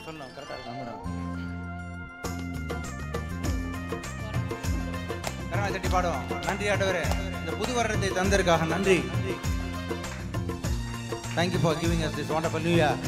சொல்லணும் கரெக்டாக இருக்கும் மேடம் கரணா தட்டி பாடுவோம் நன்றி ஆண்டவரே இந்த புது வருடத்தை தந்ததற்காக நன்றி thank you for giving us this wonderful new year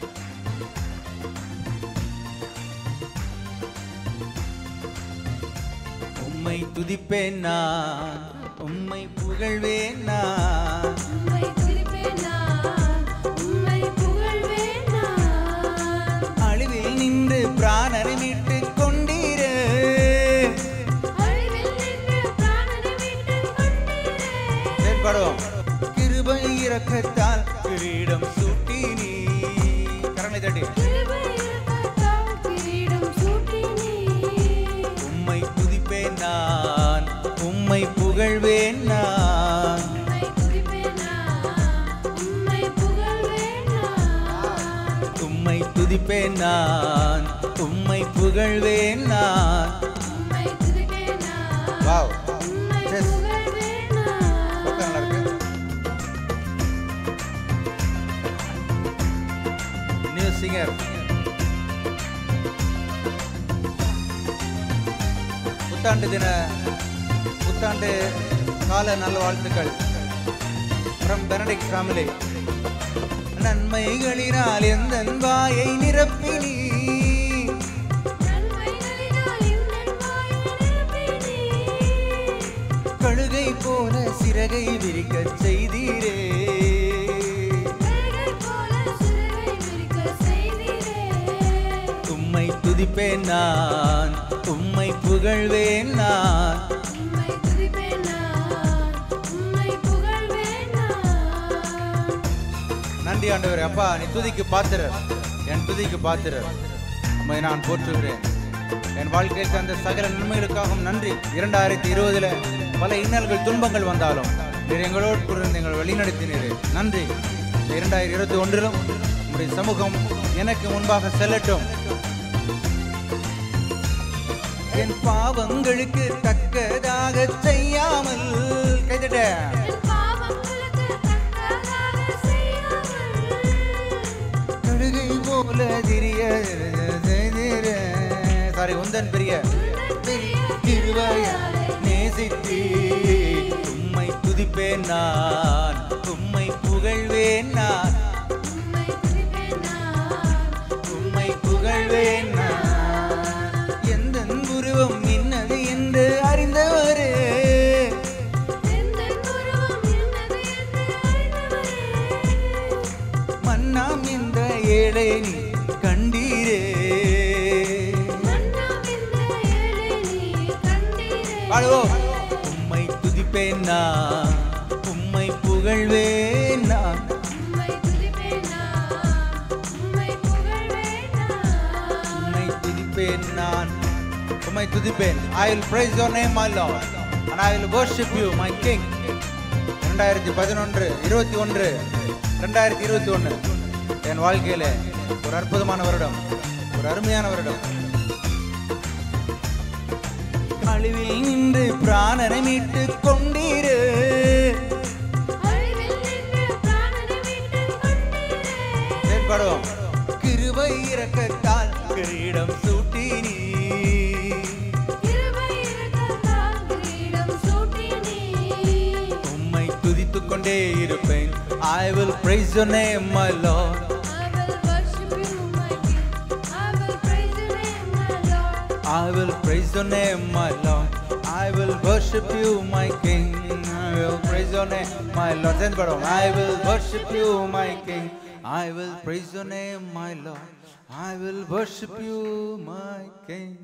உம்மை துதிப்பேன் நான் உம்மை புகழ்வேன் நான் உம்மை துதிப்பேன் நான், உம்மை புகழ்வேன் நான். அழிவில் நின்று பிராணனை மீட்டுக் கொண்டீரே அழிவில் நின்று பிராணனை மீட்டுக் கொண்டீரே. செயல்படும் கிருபை இரக்கத்தால் கிரீடம் சூட்டி நீ கரங்களை தட்டி கிருபை இரக்கத்தால் கிரீடம் சூட்டி நீர். உம்மை துதிப்பேன் நான் உம்மை புகழ்வேன் நான் உம்மை துதிப்பேன் நான், உம்மை புகழ்வேன் நான். உம்மை துதிப்பேன் நான் உம்மை புகழ்வேன் நான் உம்மை துதிப்பேன் நான், வாவ் உம்மை Yes. புகழ்வேன் நான். பக்கம் நல்லா இருக்கு நியூ சிங்கர் புத்தாண்டு தின புத்தாண்டு கால நல்வாழ்த்துக்கள் ஃப்ரம் பெனடிக் ஃபேமிலி நன்மைகளினால் எந்த வாயை நிரப்பினீ நன்மைகளினால் என் வாயை நிரப்பினீர். கழுகை போல சிறகை விரிக்கச் செய்தீரே கழுகை போல சிறகை விரிக்கச் செய்தீரே. உம்மை துதிப்பேன் நான் உம்மை புகழ்வேன் நான் உம்மை துதிப்பேன் நான், உம்மை புகழ்வேன் நான். நன்றி ஆண்டவரே அப்பா நீ துதிக்கு பாத்திரர் என் துதிக்கு பாத்திரர் உம்மை நான் போற்றுகிறேன் என் வாழ்க்கையில் தந்த சகல நன்மைகளுக்காகவும் நன்றி இரண்டாயிரத்தி இருபதுல பல இன்னல்கள் துன்பங்கள் வந்தாலும் நீர் எங்களோடு கூட இருந்து எங்களை வழிநடத்தினீரே நன்றி இந்த இரண்டாயிரத்தி இருபத்தி ஒன்றிலும் உங்களுடைய சமூகம் எனக்கு முன்பாக செல்லட்டும் என் பாவங்களுக்கு தக்கதாக செய்யாமல் கைதட்ட என் பாவங்களுக்கு தக்கதாக செய்யாமல் கழுகை போல திரிய சாரி உந்தன் பெரிய திருவாயாலே நேசித்து உம்மை துதிப்பேன் நான் உம்மை புகழ்வேன் நான் உம்மை துதிப்பேன் நான், உம்மை புகழ்வேன் நான் எந்த உருவம் இன்னது என்று அறிந்தவரே எந்தன் உருவம் என்னது என்று அறிந்தவரே. மன்னாம் இந்த ஏழை நீ கண்டீரே மன்னாம் இந்த ஏழை நீர் கண்டீரே. பாடுவோம் உம்மை துதிப்பேன் நான் உம்மை புகழ்வேன் நான் உம்மை துதிப்பேன் நான், உம்மை புகழ்வேன் நான். உம்மை துதிப்பேன் நான் உம்மை துதிப்பேன் I will praise your name my lord and I will worship you my king ரெண்டாயிரத்தி பதினொன்று இருபத்தி ஒன்று ரெண்டாயிரத்தி இருபத்தி ஒன்று என் வாழ்க்கையில ஒரு அற்புதமான வருடம் ஒரு அருமையான வருடம் அழிவில் நின்று பிராணனை மீட்டு கொண்டீரு அழிவில் நின்று பிராணனை மீட்டுக் கொண்டீரே. செயல்படுவோம் கிருபை இரக்கத்தால் கிரீடம் சூட்டி நீ கிருபை இரக்கத்தால் கிரீடம் சூட்டி நீர். உம்மை துதித்துக் கொண்டே இருப்பேன் I will praise your name my lord I will worship you, my King. I will praise your name, my Lord. I will praise your name my lord I will worship you my king I will praise your name my lord சேர்ந்து பாடுவோம் I will worship you my king I will praise your name my lord I will worship you my king